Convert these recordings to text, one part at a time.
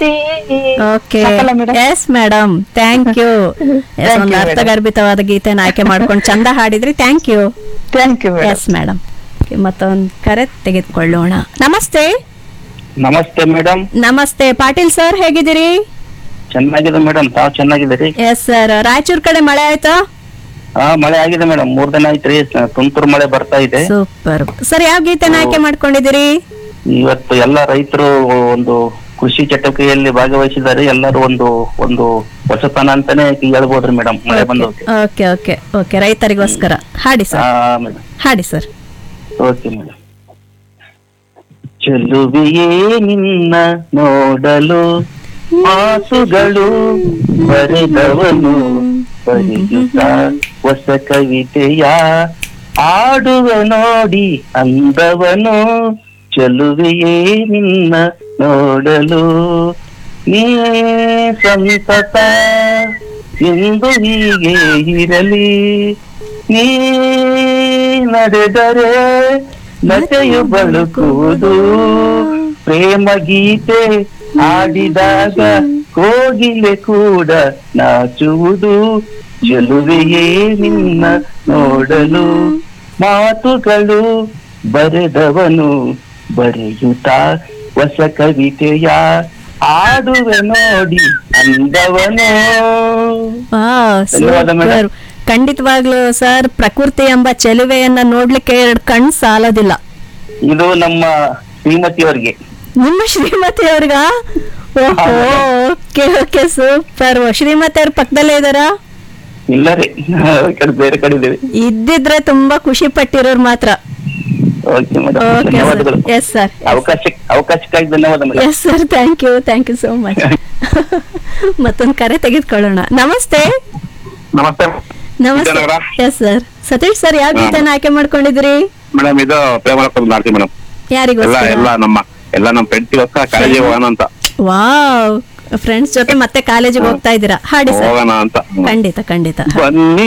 ಗೆಳತಿ ಓಕೆ ಸಾಕಲ್ಲ madam? Yes madam thank you Thank ಒಂದು you, madam. ಅರ್ಥಗರ್ಭಿತವಾದ ಗೀತೆನ ಆಯ್ಕೆ ಮಾಡ್ಕೊಂಡು ಚಂದ ಹಾಡಿದ್ರಿ thank you thank you yes madam ಮತ್ತೊಂದು ಕರೆ ತೆಗೆದುಕೊಳ್ಳೋಣ ನಮಸ್ತೆ ನಮಸ್ತೆ ಮೇಡಮ್ ನಮಸ್ತೆ ಪಾಟೀಲ್ ಸರ್ ಹೇಗಿದ್ದೀರಿ ಚೆನ್ನಾಗಿದೆ ಮೇಡಮ್ ತಾವ್ ಚೆನ್ನಾಗಿದ್ದೀರಿ ಎಸ್ ಸರ್ ರಾಯಚೂರ್ ಕಡೆ ಮಳೆ ಆಯ್ತಾ ಹಾ ಮಳೆ ಆಗಿದೆ ಮೇಡಮ್ ಮೂರ್ ದಿನ ಆಯ್ತ್ರಿ ಸ- ತುಂತುರು ಮಳೆ ಬರ್ತಾ ಇದೆ ಸೂಪರ್ ಸರ್ ಯಾವ ಗೀತೆನ ಆಯ್ಕೆ ಮಾಡ್ಕೊಂಡಿದ್ದೀರಿ ಇವತ್ತು ಎಲ್ಲ ರೈತರು ಒಂದು ಕೃಷಿ ಚಟುವಟಿಕೆಯಲ್ಲಿ ಭಾಗವಹಿಸಿದ್ದಾರೆ ಎಲ್ಲರೂ ಒಂದು ಒಂದು ಹೊಸತನ ಅಂತಾನೆ ಹೇಳ್ಬೋದ್ರಿ ಮೇಡಮ್ ಮಳೆ ಬಂದು ಓಕೆ ಓಕೆ ಓಕೆ ರೈತರಿಗೋಸ್ಕರ ಹಾಡಿ ಹಾ ಸರ್ ಮೇಡಮ್ ಹಾಡಿ ಸರ್ ಓಕೆ ಮೇಡಮ್ ಚೆಲುವೆಯೇ ನಿನ್ನ ನೋಡಲು ಮಾತುಗಳು ಬರೆದವನು ಬರೆಯುತ್ತ ಹೊಸ ಕವಿತೆಯ ಆಡುವ ನೋಡಿ ಅಂದವನು ಚೆಲುವೆಯೇ ನಿನ್ನ ನೋಡಲು ನೀ ಸಂತತ ಎಂದು ಹೀಗೆ ಇರಲಿ ನೀ ನಡೆದರೆ ನಟೆಯು ಬಳುಕುವುದು ಪ್ರೇಮ ಗೀತೆ ಆಡಿದಾಗ ಕೋಗಿಲೆ ಕೂಡ ನಾಚುವುದು ಚೆಲುವೆಯೇ ನಿನ್ನ ನೋಡಲು ಮಾತುಗಳು ಬರೆದವನು ಬರೆಯುತ್ತ ಹೊಸ ಕವಿತೆಯ ಆಡುವೆ ನೋಡಿ ಅಂದವನು ವಾವ್, ಧನ್ಯವಾದ super. ಮೇಡಮ್. ಖಂಡಿತವಾಗ್ಲೂ ಸರ್ ಪ್ರಕೃತಿ ಎಂಬ ಚೆಲುವೆಯನ್ನ ನೋಡ್ಲಿಕ್ಕೆ ಎರಡು ಕಣ್ ಸಾಲೋದಿಲ್ಲ ಇದು ನಮ್ಮ ಶ್ರೀಮತಿಯವರಿಗೆ ನಿಮ್ಮ ಶ್ರೀಮತಿ ಅವ್ರಿಗ ಓಹೋ ಓಕೆ ಓಕೆ ಸೂಪರ್ ಶ್ರೀಮತಿ ಅವ್ರ ಪಕ್ಕದಲ್ಲೇ ಇದಾರಾ ಇಲ್ಲ ರೀ ಈ ಕಡೆ ಬೇರೆ ಕಡೆ ಇದ್ದೇವೆ ಇದ್ದಿದ್ರೆ ತುಂಬಾ ಖುಷಿ ಪಟ್ಟಿರೋರು ಮಾತ್ರ ಓಕೆ ಮೇಡಮ್ ಓಕೆ ಸರ್ ಧನ್ಯವಾದಗಳು ಎಸ್ ಸರ್ ಅವಕಾಶ ಅವಕಾಶಕ್ಕಾಗಿ ಧನ್ಯವಾದ madam yes sir thank you thank you so much ಮತ್ತೊಂದು ಕರೆ ತೆಗೆದುಕೊಳ್ಳೋಣ ನಮಸ್ತೆ ನಮಸ್ತೆ ನಮಸ್ತೆ Vijayanagara. Yes sir Satish sir ಯಾವ ಗೀತೆನ ಆಯ್ಕೆ ಮಾಡ್ಕೊಂಡಿದ್ರಿ ಮೇಡಮ್ ಇದು ಪ್ರೇಮಲಪ್ಪ ಮಾಡ್ತೀವಿ ಮೇಡಮ್ ಎಲ್ಲ ಯಾರಿಗೋಸ್ಕರ ಎಲ್ಲ ನಮ್ಮ ಎಲ್ಲ ನಮ್ಮ ಫ್ರೆಂಡ್ಸ್ಗೋಸ್ಕರ ಕಾಲೇಜ್ ಹೋಗೋಣ ಅಂತ ವಾವ್ ಫ್ರೆಂಡ್ಸ್ ಜೊತೆ ಮತ್ತೆ ಕಾಲೇಜಿಗೆ ಹೋಗ್ತಾ ಇದ್ದೀರಾ ಹಾಡಿ ಸರ್ ಹೋಗೋಣ ಅಂತ ಖಂಡಿತ ಖಂಡಿತ ಬನ್ನಿ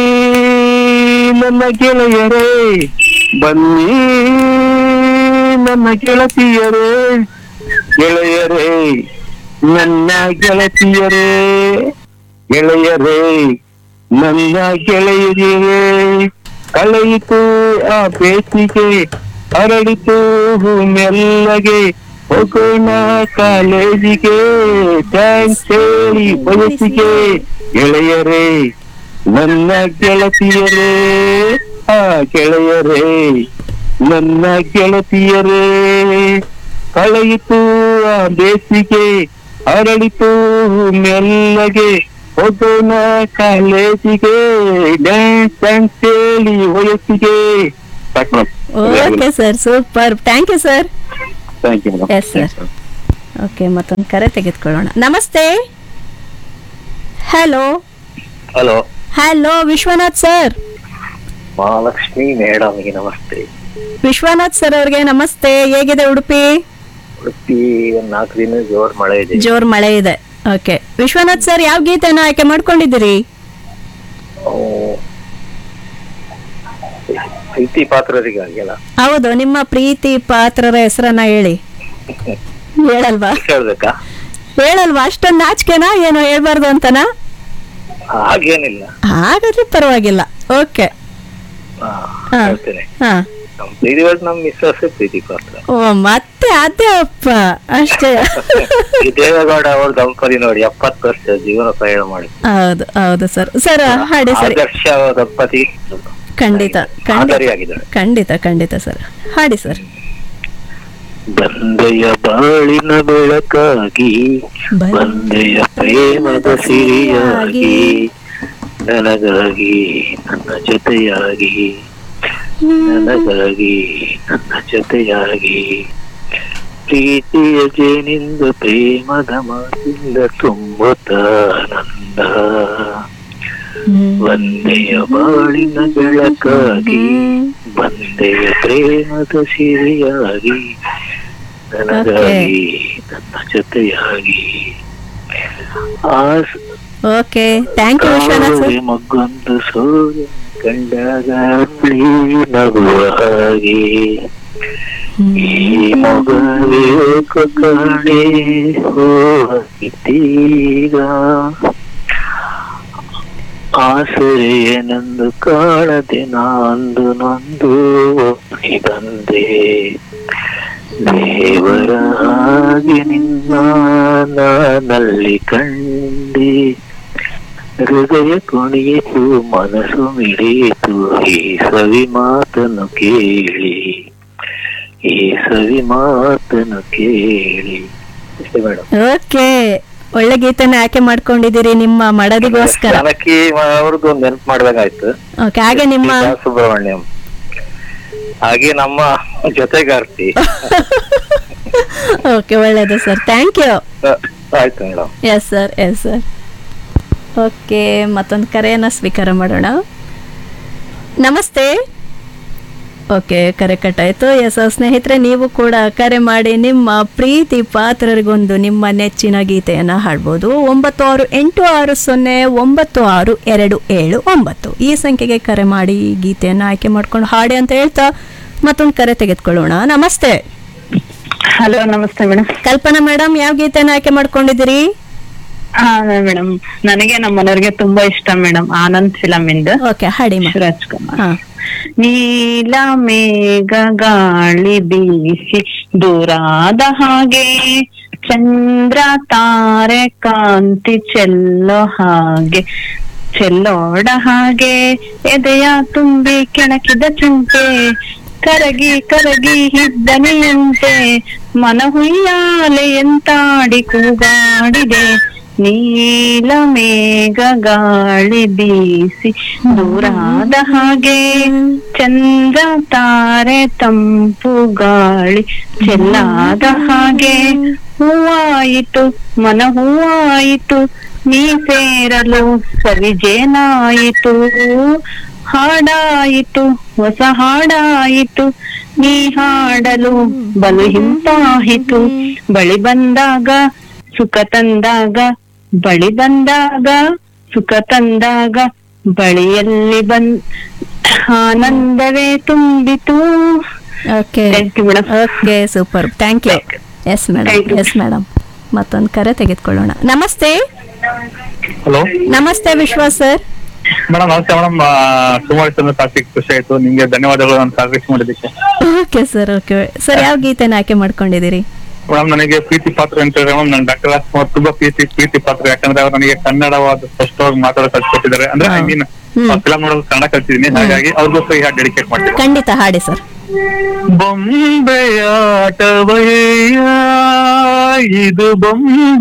ನನ್ನ ಗೆಳೆಯರೇ ಬನ್ನಿ ನನ್ನ ಗೆಳತಿಯರೇ ಗೆಳೆಯರೇ ನನ್ನ ಗೆಳತಿಯರೇ ಗೆಳೆಯರೇ ನನ್ನ ಗೆಳೆಯರೇ ಕಳೆಯಿತು ಆ ಬೇಸಿಗೆ ಹರಡಿತು ಮೆಲ್ಲಗೆ ಹೋಗೋಣ ಕಾಲೇಜಿಗೆ ಥ್ಯಾಂಕ್ಸ್ ಹೇಳಿ ಬಯಸಿಗೆ ಗೆಳೆಯರೇ ನನ್ನ ಗೆಳತಿಯರೇ ಆ ಗೆಳೆಯರೇ ನನ್ನ ಗೆಳತಿಯರೇ ಕಳೆಯಿತು ಆ ಬೇಸಿಗೆ ಅರಳಿತು ಮೆಲ್ಲಗೆ ಹೋಗೋಣ ಕಾಲೇಜಿಗೆ ಡ್ಯಾನ್ಸ್ ಡ್ಯಾನ್ಸ್ ಹೇಳಿ ವಯಸ್ಸಿಗೆ okay sir super thank you sir thank you Yes, sir. Okay ಮತ್ತೊಂದು ಕರೆ ತೆಗೆದುಕೊಳ್ಳೋಣ ನಮಸ್ತೆ hello hello hello Vishwanath sir Mahalakshmi ಮೇಡಮ್ಗೆ ನಮಸ್ತೆ ವಿಶ್ವನಾಥ್ ಸರ್ ಅವ್ರಿಗೆ ನಮಸ್ತೆ ಹೇಗಿದೆ ಉಡುಪಿ ಉಡುಪಿ ಒಂದ್ ನಾಲ್ಕು ದಿನ ಜೋರ್ ಮಳೆ ಇದೆ ಜೋರ್ ಮಳೆ ಇದೆ ಓಕೆ ವಿಶ್ವನಾಥ್ ಸರ್ ಯಾವ ಗೀತೆನ ಆಯ್ಕೆ ಮಾಡ್ಕೊಂಡಿದ್ದೀರಿ ಅವು ಪ್ರೀತಿ ಪಾತ್ರರಿಗಾಗಿ ಅಲ್ಲ ಹೌದು ನಿಮ್ಮ ಪ್ರೀತಿ ಪಾತ್ರರ ಹೆಸರನ್ನ ಹೇಳಿ ಹೇಳಲ್ವಾ ಹೇಳ್ಬೇಕಾ ಹೇಳಲ್ವಾ ಅಷ್ಟೊಂದು ನಾಚಿಕೆನಾ ಏನೋ ಹೇಳ್ಬಾರ್ದು ಅಂತನಾ ಹಾಗೇನಿಲ್ಲ ಹಾಗಾದ್ರೆ ಪರವಾಗಿಲ್ಲ ಓಕೆ ಹಾ, ಹಾ. ಹೇಳ್ತೇನೆ ಹಾ ನಮ್ ಪ್ರೀತಿ ಒಳಗೆ ನಮ್ ಮಿಸ್ಸಸ್ ಪ್ರೀತಿ ಪಾತ್ರ ಓ ಮತ್ತೆ ಅದೇ ಅಪ್ಪ ಅಷ್ಟೇ ಈ ದೇವೇಗೌಡ ಅವ್ರ ದಂಪತಿ ನೋಡಿ ಎಪ್ಪತ್ತು ವರ್ಷ ಜೀವನ ಪ್ರಯಾಣ ಮಾಡಿ ಹೌದು ಹೌದು ಸರ್ ಸರ್ ಹಾಡಿ ಸರ್ ಆದರ್ಶ ದಂಪತಿ ಖಂಡಿತ ಖಂಡಿತ ಮಾದರಿಯಾಗಿದ್ದಾರೆ ಖಂಡಿತ ಖಂಡಿತ ಸರ್ ಹಾಡಿ ಸರ್ ಬಂದೆಯ ಬಾಳಿನ ಬೆಳಕಾಗಿ ಬಂ- ಬಂದೆಯ ಪ್ರೇಮದ ಸಿರಿಯಾಗಿ ನನಗಾಗಿ ನನ್ನ ಜೊತೆಯಾಗಿ ನನಗಾಗಿ ನನ್ನ ಜೊತೆಯಾಗಿ ಪ್ರೀತಿಯ ಜೇನಿಂದ ಪ್ರೇಮದ ಮಾತಿಂದ ತುಂಬುತ್ತಾನಂದ ಒಂದೆಯ ಬಾಳಿನ ಬೆಳಕಾಗಿ ಬಂದೆಯ ಪ್ರೇಮದ ಸಿರಿಯಾಗಿ ನನಗಾಗಿ ನನ್ನ ಜೊತೆಯಾಗಿ ಆಸ okay thank you Vishwanath sir ಕಾಲುವೆ ಮಗ್ಗೊಂದು ಸೂರ್ಯ ಕಂಡಾಗ ಅಪ್ಪಳಿ ನಗುವ ಹಾಗೆ ಈ ಮೊಗಲೇಕು ಕಾಣೆ ಹೋಗಿದ್ದೀಗ ಆಸರೆಯನೆಂದು ಕಾಣದೆ ನಾಂದು ನೊಂದು ಬಂದೆ ದೇವರ ಹಾಗೆ ನಿನ್ನ ನಾನಲ್ಲಿ ಕಂಡೆ ಹೃದಯ ಕುಣಿಯಿತು ಮನಸ್ಸು ಮಿಡಿಯಿತು ಈ ಸವಿ ಮಾತನ್ನು ಕೇಳಿ ಈ ಸವಿ ಮಾತನ್ನು ಕೇಳಿ ಇಷ್ಟೇ ಮೇಡಮ್ ಓಕೆ ಒಳ್ಳೆ ಗೀತೆನ ಆಯ್ಕೆ ಮಾಡ್ಕೊಂಡಿದ್ದೀರಿ ನಿಮ್ಮ ಮಡದಿಗೋಸ್ಕರ ಜಾನಕಿ ಅವ್ರದ್ದು ಒಂದು ನೆನಪು ಮಾಡ್ಬೇಕಾಯ್ತು ಓಕೆ ಹಾಗೆ ನಿಮ್ಮ ಗೀತಾ ಸುಬ್ರಹ್ಮಣ್ಯಂ ಹಾಗೆ ನಮ್ಮ ಜೊತೆಗಾರ್ತಿ ಓಕೆ ಒಳ್ಳೇದು ಸರ್ ಥ್ಯಾಂಕ್ ಯು ಅಹ್, ಆಯ್ತು madam yes sir yes sir okay ಮತ್ತೊಂದು ಕರೆಯನ್ನು ಸ್ವೀಕಾರ ಮಾಡೋಣ ನಮಸ್ತೆ ಓಕೆ ಕರೆ ಕಟ್ಟಾಯಿತು ಎಸ್ ಸ್ನೇಹಿತರೆ ನೀವು ಕೂಡ ಕರೆ ಮಾಡಿ ನಿಮ್ಮ ಪ್ರೀತಿ ಪಾತ್ರರಿಗೊಂದು ನಿಮ್ಮ ನೆಚ್ಚಿನ ಗೀತೆಯನ್ನು ಹಾಡ್ಬೋದು ಒಂಬತ್ತು ಆರು ಎಂಟು ಆರು ಸೊನ್ನೆ ಒಂಬತ್ತು ಆರು ಎರಡು ಏಳು ಒಂಬತ್ತು ಈ ಸಂಖ್ಯೆಗೆ ಕರೆ ಮಾಡಿ ಗೀತೆಯನ್ನು ಆಯ್ಕೆ ಮಾಡ್ಕೊಂಡು ಹಾಡಿ ಅಂತ ಹೇಳ್ತಾ ಮತ್ತೊಂದು ಕರೆ ತೆಗೆದುಕೊಳ್ಳೋಣ ನಮಸ್ತೆ ಹಲೋ ನಮಸ್ತೆ ಮೇಡಮ್ ಕಲ್ಪನಾ ಮೇಡಮ್ ಯಾವ ಗೀತೆಯನ್ನು ಆಯ್ಕೆ ಮಾಡ್ಕೊಂಡಿದ್ದೀರಿ ಹಾ ಮೇಡಮ್ ನನಗೆ ನಮ್ಮ ಮನೆಯವ್ರಿಗೆ ತುಂಬಾ ಇಷ್ಟ ಮೇಡಮ್ ಆನಂದ್ ಫಿಲಂ ಇಂದ ಓಕೆ ಹಾಡಿ ಮಾ ಶಿವರಾಜ್ ಕುಮಾರ್ ಹಾಂ ನೀಲ ಮೇಘ ಗಾಳಿ ಬೀಸಿ ದೂರಾದ ಹಾಗೆ ಚಂದ್ರ ತಾರೆ ಕಾಂತಿ ಚೆಲ್ಲೋ ಹಾಗೆ ಚೆಲ್ಲೋಡ ಹಾಗೆ ಎದೆಯ ತುಂಬಿ ಕೆಣಕಿದ ಚುಂಟೆ ಕರಗಿ ಕರಗಿ ಹಿದ್ದನೆಯಂತೆ ಮನ ಹುಯ್ಯಾಲೆಯಂತಾಡಿ ಕೂಗಾಡಿದೆ ನೀಲ ಮೇಘ ಗಾಳಿ ಬೀಸಿ ದೂರಾದ ಹಾಗೆ ಚಂದ್ರ ತಾರೆ ತಂಪು ಗಾಳಿ ಚೆಲ್ಲಾದ ಹಾಗೆ ಹೂವಾಯಿತು ಮನ ಹೂವಾಯಿತು ನೀ ಸೇರಲು ಸವಿಜೇನಾಯಿತು ಹಾಡಾಯಿತು ಹೊಸ ಹಾಡಾಯಿತು ನೀ ಹಾಡಲು ಬಲು ಹಿಂಪಾಯಿತು ಬಳಿ ಬಂದಾಗ ಸುಖ ತಂದಾಗ ಬಳಿ ಬಂದಾಗ ಸುಖ ತಂದಾಗ ಬಳಿಯಲ್ಲಿ ಬಂದ್ ಆನಂದವೇ ತುಂಬಿತು okay Thank you, madam. Okay super thank you yes madam Thank you. Yes madam ಮತ್ತೊಂದು ಕರೆ ತೆಗೆದುಕೊಳ್ಳೋಣ ನಮಸ್ತೆ ಹಲೋ ನಮಸ್ತೆ ವಿಶ್ವಾಸ್ ಸರ್ ಮೇಡಮ್ ನಮಸ್ತೆ ಮೇಡಮ್ ಸುಮಾರು ಚಂದ್ರ ಕಾರ್ತಿಕ್ ಖುಷಿ ಆಯ್ತು ನಿಮ್ಗೆ ಧನ್ಯವಾದಗಳು ನಾನು ಕಾರ್ಯಕ್ರಮ ಮಾಡಿದ್ದಕ್ಕೆ ಓಕೆ ಸರ್ ಓಕೆ ಸರ್ ಯಾವ ಗೀತೆನ ಆಯ್ಕೆ ಮಾಡ್ಕೊಂಡಿದ್ದೀರಿ ಮೇಡಮ್ ನನಗೆ ಪ್ರೀತಿ ಪಾತ್ರ ಅಂತ ಹೇಳಿದ್ರೆ ಮೇಡಮ್ ನಾನು ಡಾಕ್ಟರ್ ರಾಜ್ಕುಮಾರ್ ತುಂಬಾ ಪ್ರೀತಿ ಪ್ರೀತಿ ಪಾತ್ರ ಯಾಕಂದ್ರೆ ಅವ್ರು ನನಗೆ ಕನ್ನಡವಾದ ಸ್ಪಷ್ಟವಾಗಿ ಮಾತಾಡೋ ಕಲ್ಸ್ಕೊಟ್ಟಿದ್ದಾರೆ ಅಂದ್ರೆ ಐ ಮೀನ್ ಹ್ಮ್. ಫಿಲಂ ನೋಡೋದು ಕನ್ನಡ ಕಲ್ತಿದ್ದೀನಿ ಹಾಗಾಗಿ ಅವ್ರಿಗೋಸ್ಕರ ಈ ಹಾಡು ಡೆಡಿಕೇಟ್ ಮಾಡ್ತೀನಿ ಖಂಡಿತ ಹಾಡಿ ಸರ್ ಬೊಂಬೆಯಾಟವಯ್ಯ ಇದು ಬೊಂಬೆ